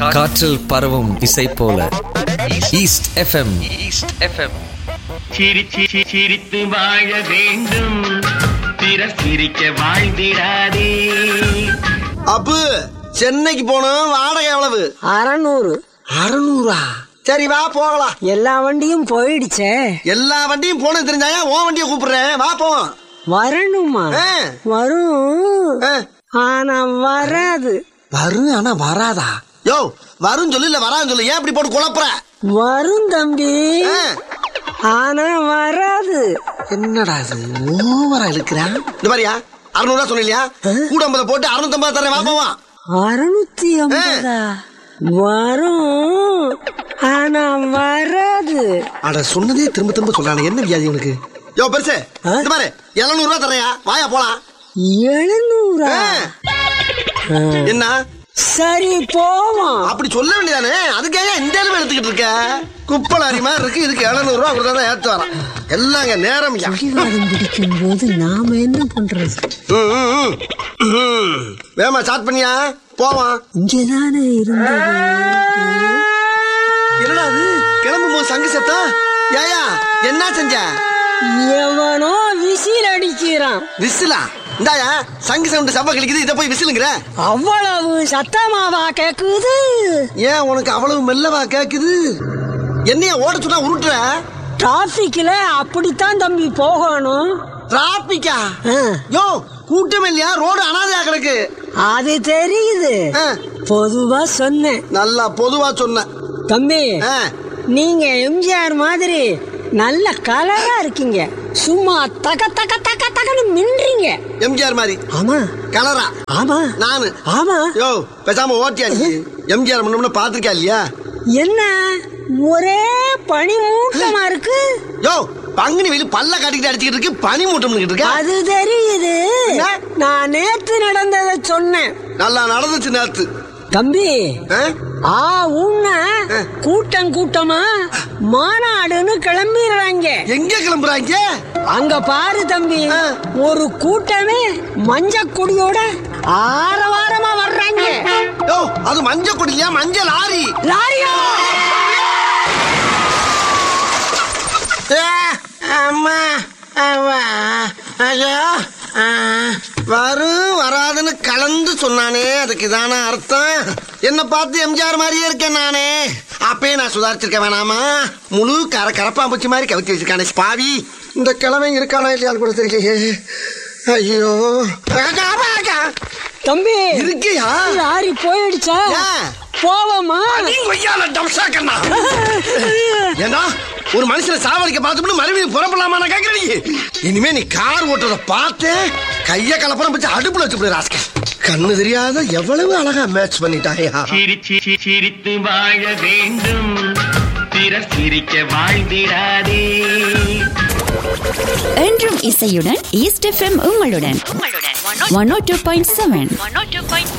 காற்றில் பரவும் இசை போல ஈஸ்ட் எஃப்எம் ஈஸ்ட் எஃப்எம் சிரிச்சி சி- சிரித்து வாழ வேண்டும் பிறர் சிரிக்க வாழ்ந்திடாதே அப்பு சென்னைக்கு போனோம் வாடகை எவ்வளவு அறநூறு அறுநூறா சரி வா போகலாம் எல்லா வண்டியும் போயிடுச்சே எல்லா வண்டியும் போனது தெரிஞ்சாயா உன் வண்டியை கூப்பிடுறேன் வா போவோம் வரணுமா ஆ. வரும் ஆ. ஆனா வராது வரும் ஆனா வராதா யோ வரும் சொல்லு இல்ல வரான்னு சொல்லு ஏன் இப்படி போட்டு குழப்புற வரும் தம்பி ஆ. ஆனா வராது என்னடா இது ஓவரா இழுக்கிறான் இந்த மாதிரியா அறுநூறுவா சொன்னியா கூட ஐம்பது போட்டு அறுநூத்தம்பது தரேன் வா போவான் அறுநூத்தி ஐம்பதா வரும் ஆனா வராது அட சொன்னதே திரும்ப திரும்ப சொல்றானே என்ன வியாதி உனக்கு யோ பெருசு ஆ? இந்த மாதிரி எழுநூறு ரூபா தரையா வாயா போலாம் எழுநூறா ஆ. என்ன சரி போவோம் அப்படி சொல்ல வேண்டியதானே அதுக்காக இந்த அளவு எடுத்துக்கிட்டு இருக்க குப்பலாரி மாதிரி இருக்கு இதுக்கு எழுநூறு ரூபா கொடுத்தா தான் ஏத்து வரான் எல்லாங்க நேரம் யா. பிடிவாதம் பிடிக்கும் போது நாம என்ன பண்றது ம், ம், ம். ம். வேமா ஸ்டார்ட் பண்ணியா போவான் இங்கதானே இருந்தது என்னடா அது கிளம்பும் போது சங்கு சத்தம் ஏயா என்ன செஞ்ச எவனோ விசில் அடிக்கிறான் விசிலா இந்தாயா சங்கு சவுண்டு சப்ப கழிக்குது இதை போய் விசிலுங்கிற அவ்வளவு சத்தமாவா கேக்குது ஏன் உனக்கு அவ்வளவு மெல்லவா கேக்குது என்னைய ஓட சொன்னா உருட்டுற டிராபிக்ல அப்படித்தான் தம்பி போகணும் டிராபிக்கா ஆ, யோ கூட்டம் இல்லையா ரோடு அனாதையா கிடக்கு அது தெரியுது ஆ, பொதுவா சொன்னேன் நல்லா பொதுவா சொன்ன தம்பி ஆ, நீங்க எம்ஜிஆர் மாதிரி நல்ல கலரா இருக்கீங்க சும்மா தக தக தக தகன்னு மின்றீங்க எம்ஜிஆர் மாதிரி ஆமா கலரா ஆமா நானு ஆமா யோ பேசாம ஓட்டியா நீ எம்ஜிஆர் முன்ன பாத்திருக்கா இல்லையா என்ன ஒரே பனி மூட்டமா இருக்கு யோ பங்குனி வெயில் பல்ல காட்டிக்கிட்டு அடிச்சுக்கிட்டு இருக்கு பனி மூட்டம் இருக்க அது தெரியுது என்ன? நான் நேத்து நடந்ததை சொன்னேன் நல்லா நடந்துச்சு நேத்து தம்பி ஆ? ஆ உன்ன கூட்டம் கூட்டமா மாநாடுன்னு கிளம்பிடுறாங்க எங்க கிளம்புறாங்க அங்க பாரு தம்பி ஆ. ஒரு கூட்டமே மஞ்ச கொடியோட ஆரவாரமா வர்றாங்க யோ அது மஞ்ச கொடியா மஞ்சள் லாரி லாரியா ஏ, அம்மா அவ்வா, ஐயோ ஆ, வரும் வராதுன்னு கலந்து சொன்னானே அதுக்கு இதான அர்த்தம் என்ன பார்த்து எம்ஜிஆர் மாதிரியே இருக்கேன் நானே அப்பயே நான் சுதாரிச்சிருக்க வேணாமா முழு கர கரப்பாம்பூச்சி மாதிரி கவிச்சு வச்சிருக்கானே பாவி இந்த கிழமை இருக்கானா இல்லையான்னு கூட தெரியலையே ஐயோ அக்கா, அக்கா, அக்கா. தம்பி இருக்கியா லாரி போயிடுச்சா ஏன்? போவோமா ஏண்டா ஒரு மனுஷனை சாவடிக்க பார்த்துட்டு மறுபடியும் புறப்படலாமா நான் கேட்கிறேன் இனிமே நீ கார் ஓட்டுறத பார்த்து கைய கலப்படம் வச்சு அடுப்புல வச்சு ராஸ்க கண்ணு தெரியாத எவ்வளவு அழகா மேட்ச் பண்ணிட்டாயா சிரிச்சி சி- சிரித்து வாழ வேண்டும் பிறர் சிரிக்க வாழ்ந்திடாதே என்றும் இசையுடன் ஈஸ்ட் எஃப்எம் உங்களுடன் one O two point seven